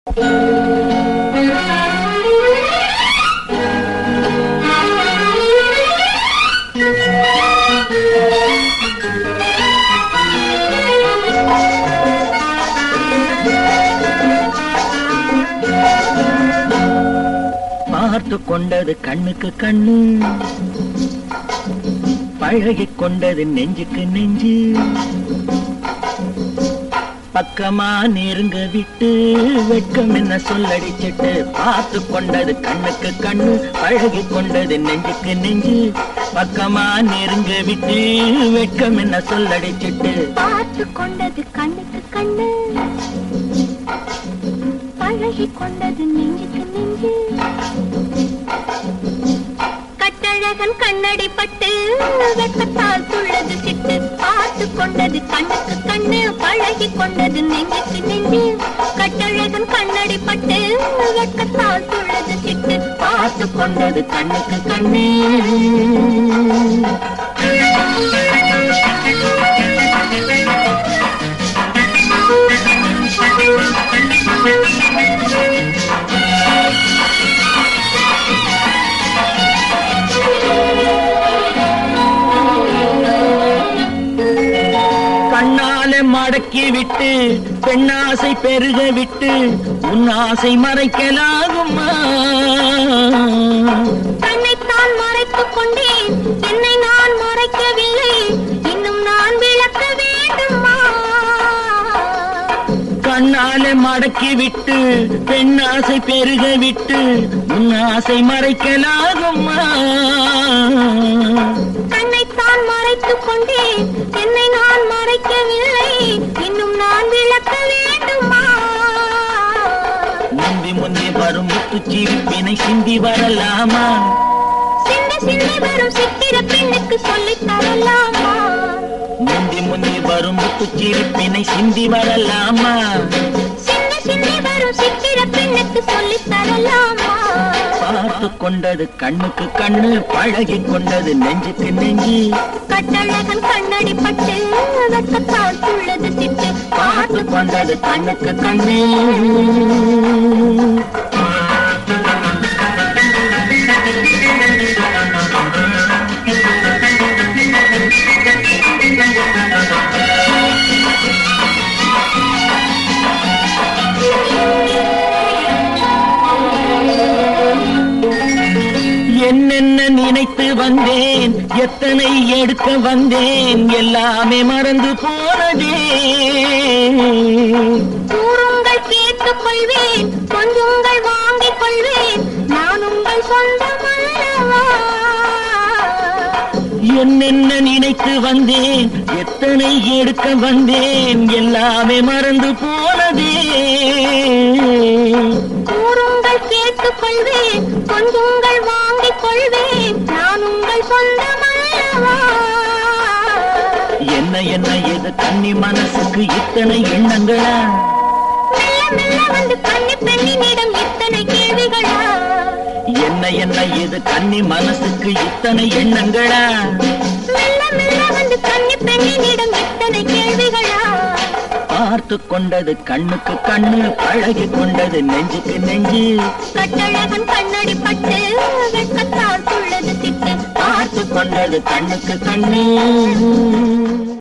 பார்த்து கொண்டது கண்ணுக்கு கண்ணு பழகி கொண்டது நெஞ்சுக்கு நெஞ்சு பக்கமா நெருங்க விட்டு வெட்கம் என்ன சொல்லடிச்சிட்டு பார்த்து கொண்டது கண்ணுக்கு கண்ணு பழகி கொண்டது நெஞ்சுக்கு நெஞ்சு பக்கமா நெருங்க விட்டு வெட்கம் என்ன சொல்லடிச்சிட்டு பார்த்து கொண்டது கண்ணுக்கு கண்ணு பழகி கொண்டது நெஞ்சுக்கு நெஞ்சு கட்டழகன் கண்ணடி பட்டு வெட்டத்தால் துள்ளது சிட்டு பார்த்து கொண்டது கண்ணுக்கு கண்ணு பழகி கொண்டது நெஞ்சுக்கு நெஞ்சு கட்டழகன் கண்ணடி பட்டு வெட்டத்தால் துள்ளது சிட்டு பார்த்து கொண்டது கண்ணுக்கு கண்ணு கண்ணால மடக்கி விட்டு பெண்ணாசை பெருக விட்டு உன் ஆசை மறைக்கலாகுமா கண்ணைத்தான் மறைத்துக் கொண்டேன் என்னை நான் மறைக்கவில்லை இன்னும் நான் விளக்க வேண்டுமா கண்ணால மடக்கி விட்டு பெண்ணாசை பெருக விட்டு உன் ஆசை மறைக்கலாகுமா கண்ணைத்தான் மறைத்துக் கொண்டேன் என்னை நான் மறைக்கவில்லை இன்னும் நான் விளக்க வேண்டுமா முந்தி முந்தி வரும் முத்துச்சிரிப்பினை சிந்தி வரலாமா சிந்தி சிந்தி வரும் சித்திர பெண்ணுக்கு சொல்லித் தரலாமா முந்தி முந்தி வரும் முத்துச்சிரிப்பினை சிந்தி வரலாமா சிந்தி சிந்தி வரும் சித்திர பெண்ணுக்கு சொல்லித் தரலாமா பார்த்து கொண்டது கண்ணுக்கு கண்ணு பழகி கொண்டது நெஞ்சுக்கு நெஞ்சு கட்டழகன் கண்ணடி பட்டு வெட்டத்தால் துள்ளது சிட்டு பார்த்து கொண்டது கண்ணுக்கு கண்ணு என்னென்ன நினைத்து வந்தேன் எத்தனை எடுக்க வந்தேன் எல்லாமே மறந்து போனதே கூறுங்கள் கேட்டுக் கொள்வேன் கொஞ்சுங்கள் வாங்கிக் கொள்வேன் நான் உங்கள் சொந்தமல்லவா என்னென்ன நினைத்து வந்தேன் எத்தனை எடுக்க வந்தேன் எல்லாமே மறந்து போனதே கூறுங்கள் கேட்டுக் கொள்வேன் கொஞ்சுங்கள் வாங்கிக் கொள்வேன் நான் உங்கள் சொந்தமல்லவா என்ன என்ன எது கன்னி மனசுக்கு இத்தனை எண்ணங்களா மெல்ல மெல்ல வந்து கண்ணி பெண்ணினிடம் இத்தனை கேள்விகளா என்ன என்ன எது கன்னி மனசுக்கு இத்தனை எண்ணங்களா மெல்ல மெல்ல வந்து கண்ணி பெண்ணினிடம் இத்தனை கேள்விகளா பார்த்து கொண்டது கண்ணுக்கு கண்ணு பழகி கொண்டது நெஞ்சுக்கு நெஞ்சு கட்டழகன் கண்ணடி பட்டு வெட்கத்தால் துள்ளது சிட்டு பார்த்து கொண்டது கண்ணுக்கு கண்ணு